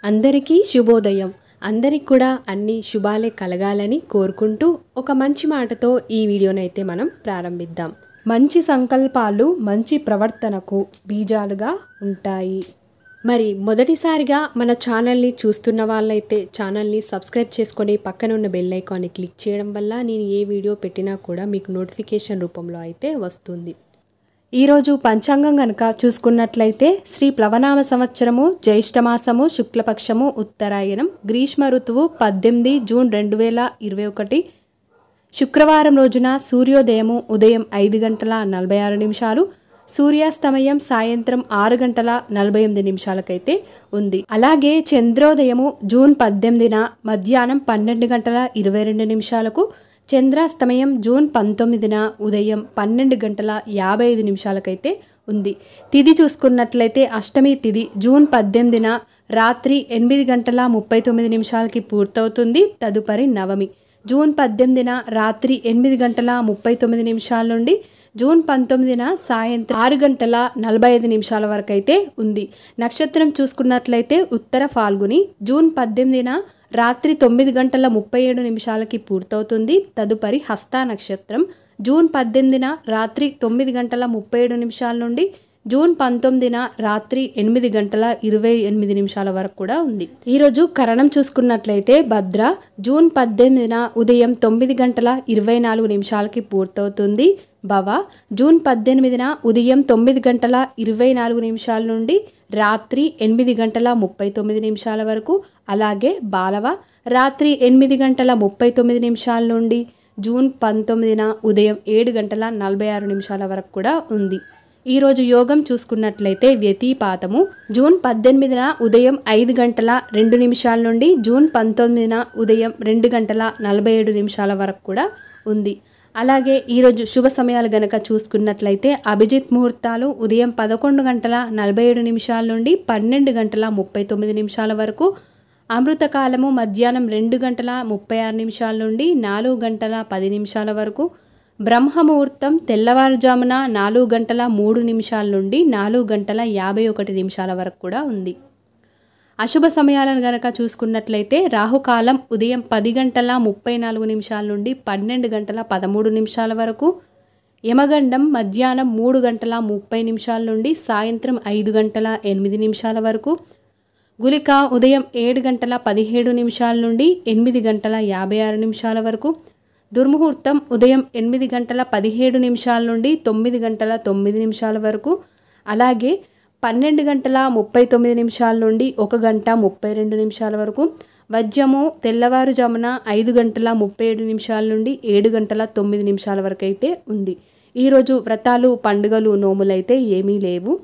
అందరికీ శుభోదయం అందరికి కూడా అన్ని శుభాలే కలగాలని కోరుకుంటూ ఒక మంచి మాటతో ఈ వీడియోనైతే మనం ప్రారంభిద్దాం మంచి సంకల్పాలు మంచి ప్రవర్తనకు బీజాలుగా ఉంటాయి మరి మొదటిసారిగా మన ఛానల్ని చూస్తున్న వాళ్ళైతే ఛానల్ని సబ్స్క్రైబ్ చేసుకొని పక్కన ఉన్న బెల్ ఐకాన్ని క్లిక్ చేయడం వల్ల నేను ఏ వీడియో పెట్టినా కూడా మీకు నోటిఫికేషన్ రూపంలో అయితే వస్తుంది ఈరోజు పంచాంగం గనక చూసుకున్నట్లయితే శ్రీ ప్లవనామ సంవత్సరము జ్యేష్ఠమాసము శుక్లపక్షము ఉత్తరాయణం గ్రీష్మ ఋతువు పద్దెనిమిది జూన్ రెండు వేల ఇరవై ఒకటి శుక్రవారం రోజున సూర్యోదయము ఉదయం ఐదు గంటల నలభై ఆరు నిమిషాలు సూర్యాస్తమయం సాయంత్రం ఆరు గంటల నలభై ఎనిమిది నిమిషాలకైతే ఉంది అలాగే చంద్రోదయము జూన్ పద్దెనిమిదిన మధ్యాహ్నం పన్నెండు గంటల ఇరవై రెండు నిమిషాలకు చంద్రాస్తమయం జూన్ పంతొమ్మిదిన ఉదయం పన్నెండు గంటల యాభై ఐదు నిమిషాలకైతే ఉంది తిథి చూసుకున్నట్లయితే అష్టమి తిథి జూన్ పద్దెనిమిదిన రాత్రి ఎనిమిది గంటల ముప్పై తొమ్మిది నిమిషాలకి పూర్తవుతుంది తదుపరి నవమి జూన్ పద్దెనిమిదిన రాత్రి ఎనిమిది గంటల ముప్పై తొమ్మిది నిమిషాల నుండి జూన్ పంతొమ్మిదిన సాయంత్రం ఆరు గంటల నలభై ఐదు నిమిషాల వరకు అయితే ఉంది నక్షత్రం చూసుకున్నట్లయితే ఉత్తర ఫాల్గుని జూన్ పద్దెనిమిదిన రాత్రి తొమ్మిది గంటల ముప్పై ఏడు నిమిషాలకి పూర్తవుతుంది తదుపరి హస్త నక్షత్రం జూన్ పద్దెనిమిదిన రాత్రి తొమ్మిది గంటల ముప్పై ఏడు నిమిషాల నుండి జూన్ పంతొమ్మిదిన రాత్రి ఎనిమిది గంటల ఇరవై ఎనిమిది నిమిషాల వరకు కూడా ఉంది ఈరోజు కరణం చూసుకున్నట్లయితే భద్ర జూన్ పద్దెనిమిదిన ఉదయం తొమ్మిది గంటల ఇరవై నాలుగు నిమిషాలకి పూర్తవుతుంది భవ జూన్ పద్దెనిమిదిన ఉదయం తొమ్మిది గంటల ఇరవై నాలుగు నిమిషాల నుండి రాత్రి ఎనిమిది గంటల ముప్పై తొమ్మిది నిమిషాల వరకు అలాగే బాలవ రాత్రి ఎనిమిది గంటల ముప్పై తొమ్మిది నిమిషాల నుండి జూన్ పంతొమ్మిదిన ఉదయం ఏడు గంటల నలభై ఆరు నిమిషాల వరకు కూడా ఉంది ఈరోజు యోగం చూసుకున్నట్లయితే వ్యతిపాతము జూన్ పద్దెనిమిదిన ఉదయం ఐదు గంటల రెండు నిమిషాల నుండి జూన్ పంతొమ్మిదిన ఉదయం రెండు గంటల నలభై ఏడు నిమిషాల వరకు కూడా ఉంది అలాగే ఈరోజు శుభ సమయాలు గనక చూసుకున్నట్లయితే అభిజిత్ ముహూర్తాలు ఉదయం పదకొండు గంటల నలభై ఏడు నిమిషాల నుండి పన్నెండు గంటల ముప్పై తొమ్మిది నిమిషాల వరకు అమృతకాలము మధ్యాహ్నం రెండు గంటల ముప్పై ఆరు నిమిషాల నుండి నాలుగు గంటల పది నిమిషాల వరకు బ్రహ్మముహూర్తం తెల్లవారుజామున నాలుగు గంటల మూడు నిమిషాల నుండి నాలుగు గంటల యాభై ఒకటి నిమిషాల వరకు కూడా ఉంది అశుభ సమయాలను గనక చూసుకున్నట్లయితే రాహుకాలం ఉదయం పది గంటల ముప్పై నాలుగు నిమిషాల నుండి పన్నెండు గంటల పదమూడు నిమిషాల వరకు యమగండం మధ్యాహ్నం మూడు గంటల ముప్పై నిమిషాల నుండి సాయంత్రం ఐదు గంటల ఎనిమిది నిమిషాల వరకు గులిక ఉదయం ఏడు గంటల పదిహేడు నిమిషాల నుండి ఎనిమిది గంటల యాభై ఆరు నిమిషాల వరకు దుర్ముహూర్తం ఉదయం ఎనిమిది గంటల పదిహేడు నిమిషాల నుండి తొమ్మిది గంటల తొమ్మిది నిమిషాల వరకు అలాగే పన్నెండు గంటల ముప్పై తొమ్మిది నిమిషాల నుండి ఒక గంట ముప్పై రెండు నిమిషాల వరకు వజ్రము తెల్లవారుజామున ఐదు గంటల ముప్పై ఏడు నిమిషాల నుండి ఏడు గంటల తొమ్మిది నిమిషాల వరకు అయితే ఉంది ఈరోజు వ్రతాలు పండుగలు నోములైతే ఏమీ లేవు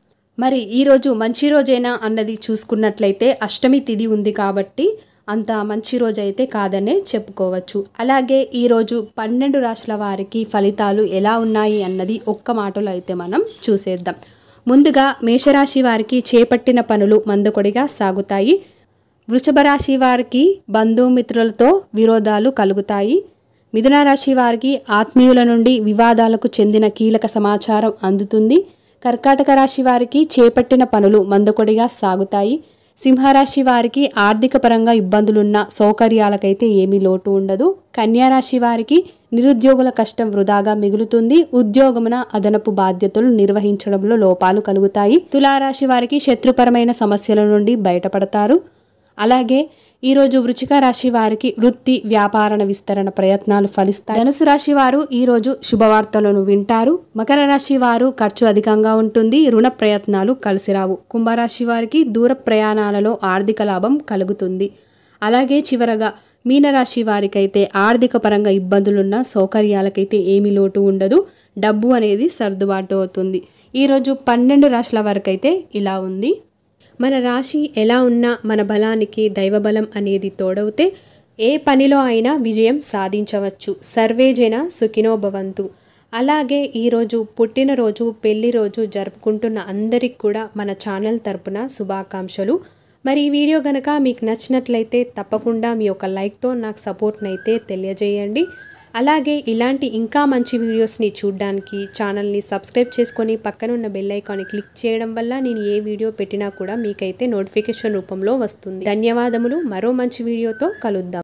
మరి ఈరోజు మంచి రోజైనా అన్నది చూసుకున్నట్లయితే అష్టమి తిథి ఉంది కాబట్టి అంత మంచి రోజు అయితే కాదనే చెప్పుకోవచ్చు అలాగే ఈరోజు పన్నెండు రాష్ట్రాల వారికి ఫలితాలు ఎలా ఉన్నాయి అన్నది ఒక్క మాటలో అయితే మనం చూసేద్దాం ముందుగా మేషరాశి వారికి చేపట్టిన పనులు మందకొడిగా సాగుతాయి వృషభ రాశి వారికి బంధుమిత్రులతో విరోధాలు కలుగుతాయి మిథున రాశి వారికి ఆత్మీయుల నుండి వివాదాలకు చెందిన కీలక సమాచారం అందుతుంది కర్కాటక రాశి వారికి చేపట్టిన పనులు మందకొడిగా సాగుతాయి సింహరాశి వారికి ఆర్థిక పరంగా ఇబ్బందులున్న సౌకర్యాలకైతే ఏమీ లోటు ఉండదు కన్యారాశి వారికి నిరుద్యోగుల కష్టం వృధాగా మిగులుతుంది ఉద్యోగమున అదనపు బాధ్యతలు నిర్వహించడంలో లోపాలు కలుగుతాయి తులారాశి వారికి శత్రుపరమైన సమస్యల నుండి బయటపడతారు అలాగే ఈరోజు వృచిక రాశి వారికి వృత్తి వ్యాపారణ విస్తరణ ప్రయత్నాలు ఫలిస్తాయి ధనుసు రాశి వారు ఈరోజు శుభవార్తలను వింటారు మకర రాశి వారు ఖర్చు అధికంగా ఉంటుంది రుణ ప్రయత్నాలు కలిసిరావు కుంభరాశి వారికి దూర ప్రయాణాలలో ఆర్థిక లాభం కలుగుతుంది అలాగే చివరగా మీనరాశి వారికైతే ఆర్థిక పరంగా ఇబ్బందులున్న సౌకర్యాలకైతే ఏమీ లోటు ఉండదు డబ్బు అనేది సర్దుబాటు అవుతుంది ఈరోజు పన్నెండు రాశుల వరకైతే ఇలా ఉంది మన రాశి ఎలా ఉన్నా మన బలానికి దైవబలం అనేది తోడవుతే ఏ పనిలో అయినా విజయం సాధించవచ్చు సర్వేజన సుఖినో భవంతు అలాగే ఈరోజు పుట్టినరోజు పెళ్లి రోజు జరుపుకుంటున్న అందరికి కూడా మన ఛానల్ తరపున శుభాకాంక్షలు మరి ఈ వీడియో కనుక మీకు నచ్చినట్లయితే తప్పకుండా మీ యొక్క లైక్తో నాకు సపోర్ట్ని అయితే తెలియజేయండి అలాగే ఇలాంటి ఇంకా మంచి వీడియోస్ని చూడడానికి ఛానల్ని సబ్స్క్రైబ్ చేసుకొని పక్కనున్న బెల్ ఐకాన్ని క్లిక్ చేయడం వల్ల నేను ఏ వీడియో పెట్టినా కూడా మీకైతే నోటిఫికేషన్ రూపంలో వస్తుంది ధన్యవాదములు మరో మంచి వీడియోతో కలుద్దాం